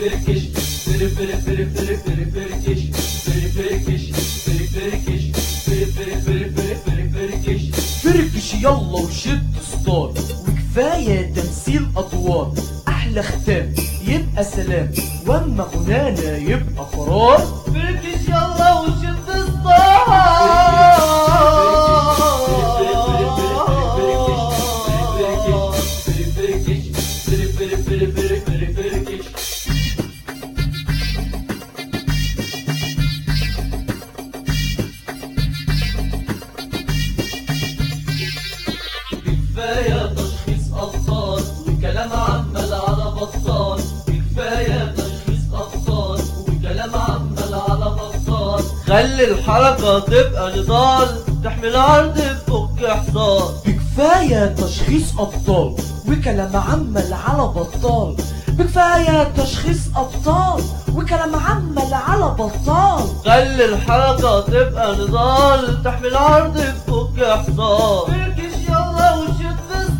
فرفركش فرفر فرفر فرفركش فرفركش فرفركش فرفر فرفر فرفركش فركش يلا وشد ستار وكفاية تمثيل أدوار أحلى ختام يبقى سلام وأما غنانا يبقى قرار فركش يلا وشد ستار فرفركش فرفر فرفر فرفركش كفاية تشخيص أبطال وكلام عمال على بطال كفاية تشخيص أبطال وكلام عمال على بطال خلي الحركة تبقى نضال تحمل عرض فك حصان بكفاية تشخيص أبطال وكلام عمال على بطال بكفاية تشخيص أبطال وكلام عمال على بطال خلي الحركة تبقى نضال تحمل عرض فك حصان فركش يلا وشد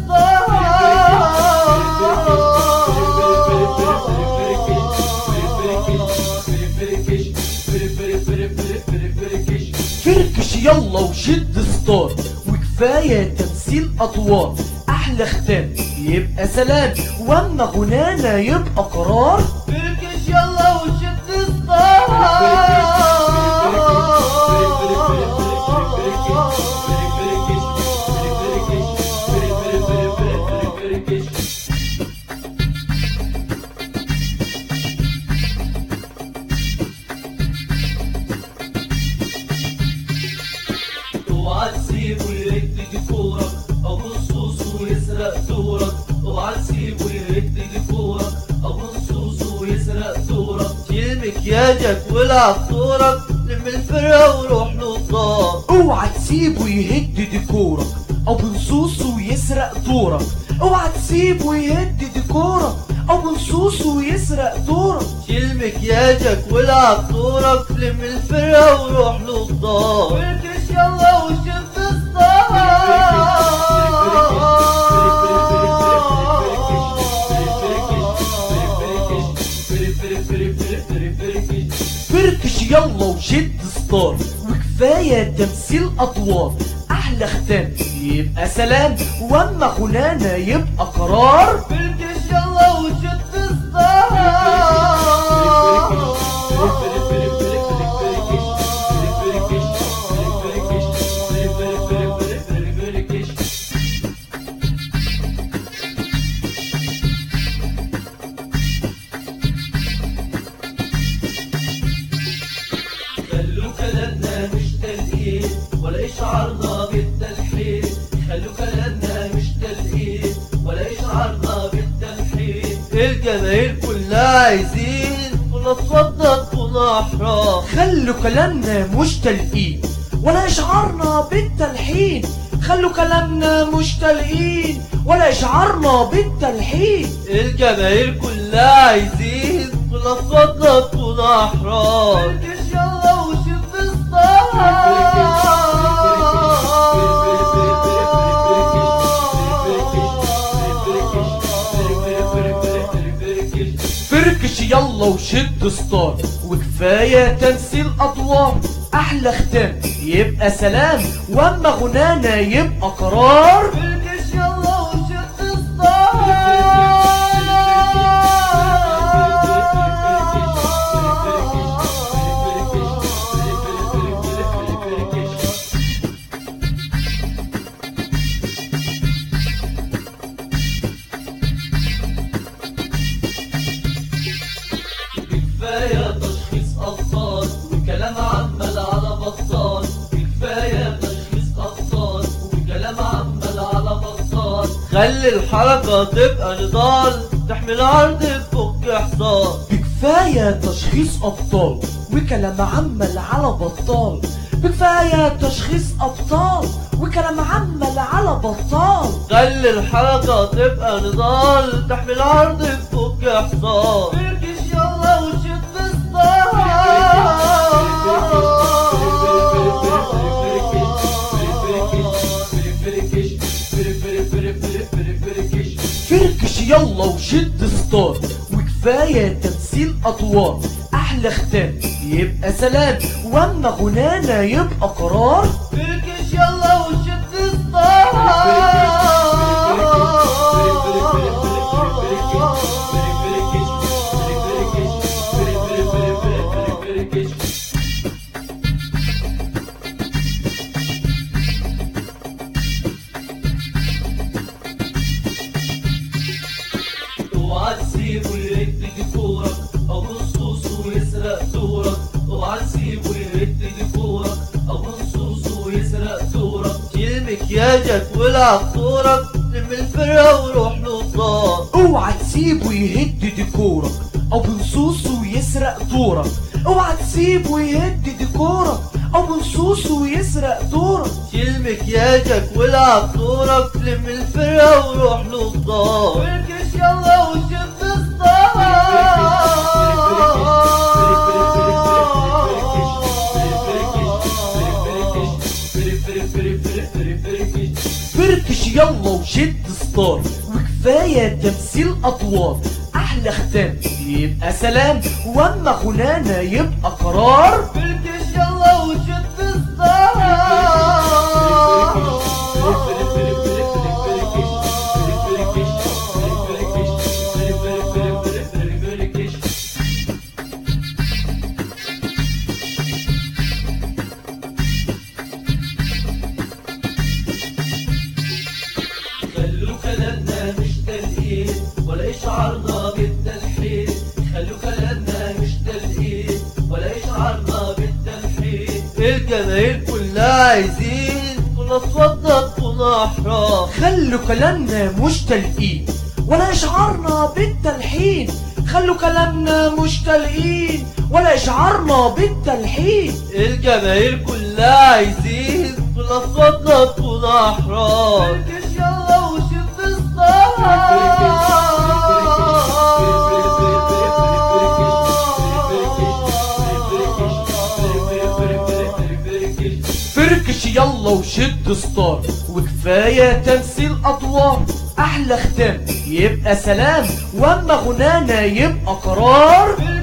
فركش يلا وشد ستار وكفاية تمثيل أدوار أحلى ختام يبقى سلام وأما غنانا يبقى قرار فركش يلا وشد اوعى تسيبه يهد ديكورك او نصوص ويسرق دورك اوعى تسيبه يهد ديكورك او نصوص ويسرق دورك شيل مكياجك والعب دورك لم الفرقة وروح نضال اوعى تسيبه يهد ديكورك او بنصوصه ويسرق دورك اوعى تسيبه يهد ديكورك او بنصوصه ويسرق دورك شيل مكياجك والعب دورك لم الفرقة وروح نضال فركش يلا وشد فركش يلا وشد ستار وكفاية تمثيل أدوار أحلى ختام يبقى سلام وأما غنانا يبقى قرار فركش يلا وشد خلوا كلامنا مش تلقين ولا إشعارنا بالتلحين خلوا كلامنا مش تلقين ولا إشعارنا بالتلحين الجماهير كلها عايزين ونتصدق ونحرام خلوا كلامنا مش تلقين ولا إشعارنا بالتلحين خلوا كلامنا مش تلقين ولا إشعارنا بالتلحين الجماهير كلها عايزين ونتصدق ونحرام فركش يلا وشد فركش يلا وشد ستار وكفاية تمثيل أدوار أحلى ختام يبقى سلام وأما غنانا يبقى قرار فركش يلا وشد كفاية تشخيص أبطال وكلام عمال على بطال كفاية تشخيص أبطال وكلام عمال على بطال خلي الحركة تبقى نضال تحمل عرض فك حصان بكفاية تشخيص أبطال وكلام عمال على بطال بكفاية تشخيص أبطال وكلام عمال على بطال خلي الحركة تبقى نضال تحمل عرض فك حصان فركش يلا وشد فركش يلا وشد ستار وكفاية وكفاية تمثيل أطوار أحلى ختام يبقى سلام وأما غنانا يبقى قرار فركش يلا وشد اوعى تسيبه يهد ديكورك او نصوصه ويسرق دورك اوعى تسيبه يهد ديكورك او نصوصه ويسرق دورك شيل مكياجك والعب دورك لم الفرقة وروح له الدار اوعى تسيبه يهد ديكورك او بنصوصه يسرق دورك اوعى تسيبه يهد ديكورك او بنصوصه ويسرق دورك شيل مكياجك والعب دورك لم الفرقة وروح له الدار فركش يلا وشد فركش يلا وشد ستار وكفاية تمثيل أطوار أحلى ختام يبقى سلام وأما غنانا يبقى قرار فركش يلا وشد خلوا كلامنا مش تلقين ولا إشعارنا بالتلحين خلوا كلامنا مش تلقين ولا إشعارنا بالتلحين الجماهير كلها عايزين كل اصواتنا تكون احرار خلوا كلامنا مش تلقين ولا إشعارنا بالتلحين خلوا كلامنا مش تلقين ولا إشعارنا بالتلحين الجماهير كلها عايزين كل اصواتنا تكون احرار فركش يلا وشد فركش يلا وشد ستار وكفاية تمثيل أطوار أحلى ختام يبقى سلام وأما غنانا يبقى قرار